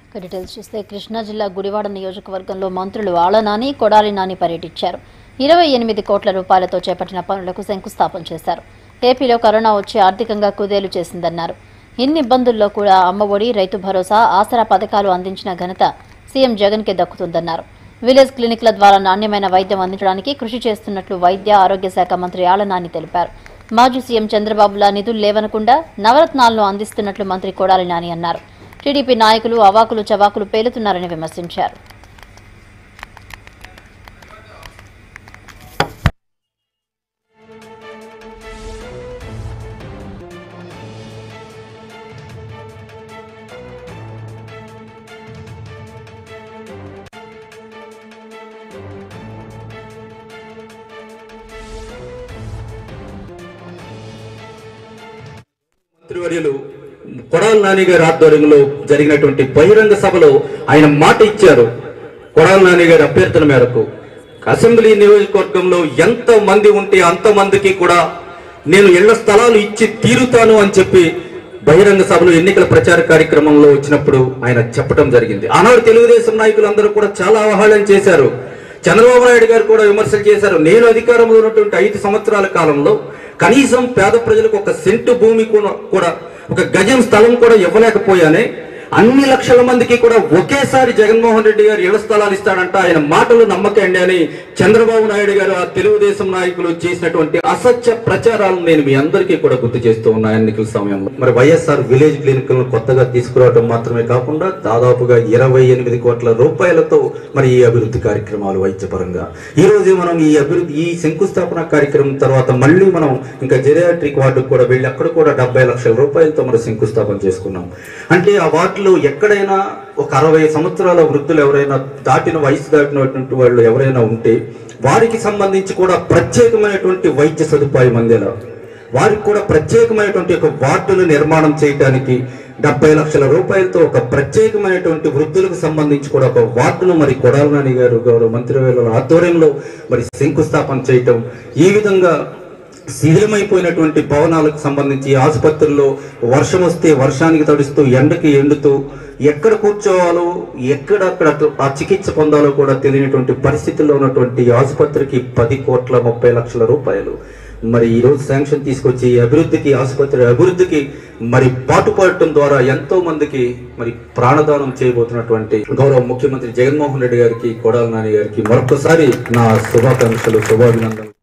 ఇక డీటెయిల్స్ చూస్తే కృష్ణా జిల్లా గుడివాడ నియోజకవర్గంలో మంత్రులు ఆళ్ల నాని కొడాలి నాని పర్యటించారు ఇరవై ఎనిమిది కోట్ల రూపాయలతో చేపట్టిన పనులకు శంకుస్థాపన చేశారు ఏపీలో కరోనా వచ్చి ఆర్థికంగా కుదేలు చేసిందన్నారు ఇన్ని ఇబ్బందుల్లో కూడా అమ్మఒడి రైతు భరోసా ఆసరా పథకాలు అందించిన ఘనత సీఎం జగన్కే దక్కుతుందన్నారు విలేజ్ క్లినిక్ల ద్వారా నాణ్యమైన వైద్యం అందించడానికి కృషి చేస్తున్నట్లు వైద్య ఆరోగ్య శాఖ మంత్రి ఆళ్ల నాని తెలిపారు మాజీ సీఎం చంద్రబాబులా నిధులు లేవనకుండా నవరత్నాలను అందిస్తున్నట్లు మంత్రి కొడాలి నాని అన్నారు టీడీపీ నాయకులు అవాకులు చవాకులు పేలుతున్నారని విమర్శించారు మంత్రివర్యులు కొడాల నాని గారి ఆధ్వర్యంలో జరిగినటువంటి బహిరంగ సభలో ఆయన మాట ఇచ్చారు కొడాల నాని గారి అభ్యర్థన మేరకు అసెంబ్లీ నియోజకవర్గంలో ఎంత మంది ఉంటే అంత మందికి కూడా నేను ఇళ్ల స్థలాలు ఇచ్చి తీరుతాను అని చెప్పి బహిరంగ సభలో ఎన్నికల ప్రచార కార్యక్రమంలో వచ్చినప్పుడు ఆయన చెప్పడం జరిగింది ఆనాడు తెలుగుదేశం నాయకులందరూ కూడా చాలా అవహేళన చేశారు చంద్రబాబు నాయుడు గారు కూడా విమర్శలు చేశారు నేను అధికారంలో ఉన్నటువంటి ఐదు సంవత్సరాల కాలంలో కనీసం పేద ప్రజలకు ఒక సెంటు భూమి కూడా కూడా ఒక గజం స్థలం కూడా ఇవ్వలేకపోయానే అన్ని లక్షల మందికి కూడా ఒకేసారి జగన్మోహన్ రెడ్డి గారు ఇళ్ల స్థలాలు ఇస్తాడంట ఆయన మాటలు నమ్మకండి అని చంద్రబాబు నాయుడు గారు ఆ తెలుగుదేశం నాయకులు చేసినటువంటి అసత్య ప్రచారాలను నేను మీ అందరికీ కూడా గుర్తు చేస్తూ ఉన్నా ఎన్నికల సమయంలో మరి వైఎస్ఆర్ విలేజ్ క్లినిక్లను కొత్తగా తీసుకురావడం మాత్రమే కాకుండా దాదాపుగా ఇరవై ఎనిమిది కోట్ల రూపాయలతో మరి ఈ అభివృద్ధి కార్యక్రమాలు వైద్యపరంగా ఈ రోజు మనం ఈ అభివృద్ధి ఈ శంకుస్థాపన కార్యక్రమం తర్వాత మళ్ళీ మనం ఇంకా జెరియాట్రిక్ వార్డుకు కూడా వెళ్ళి అక్కడ కూడా డెబ్బై లక్షల రూపాయలతో మనం శంకుస్థాపన చేసుకున్నాం అంటే ఆ వార్డులో ఎక్కడైనా ఒక అరవై సంవత్సరాల వృద్ధులు ఎవరైనా దాటిన వయసు దాటినటువంటి వాళ్ళు ఎవరైనా ఉంటే వారికి సంబంధించి కూడా ప్రత్యేకమైనటువంటి వైద్య సదుపాయం అందేలా వారికి కూడా ప్రత్యేకమైనటువంటి ఒక వార్డును నిర్మాణం చేయడానికి డెబ్బై లక్షల రూపాయలతో ఒక ప్రత్యేకమైనటువంటి వృద్ధులకు సంబంధించి కూడా ఒక వార్డును మరి కొడాల నాని గారు గౌరవ మంత్రివేల ఆధ్వర్యంలో మరి శంకుస్థాపన చేయటం ఈ విధంగా శిథిలమైపోయినటువంటి భవనాలకు సంబంధించి ఆసుపత్రుల్లో వర్షం వస్తే వర్షానికి తడుస్తూ ఎండకి ఎండుతూ ఎక్కడ కూర్చోవాలో ఎక్కడక్కడ ఆ చికిత్స పొందాలో కూడా తెలియనటువంటి పరిస్థితుల్లో ఉన్నటువంటి ఆసుపత్రికి పది కోట్ల ముప్పై లక్షల రూపాయలు మరి ఈ రోజు శాంక్షన్ తీసుకొచ్చి ఈ అభివృద్ధికి ఆసుపత్రి అభివృద్ధికి మరి పాటుపడటం ద్వారా ఎంతో మందికి మరి ప్రాణదానం చేయబోతున్నటువంటి గౌరవ ముఖ్యమంత్రి జగన్మోహన్ రెడ్డి గారికి కొడాల నాని గారికి మరొకసారి నా శుభాకాంక్షలు శుభాభినందనలు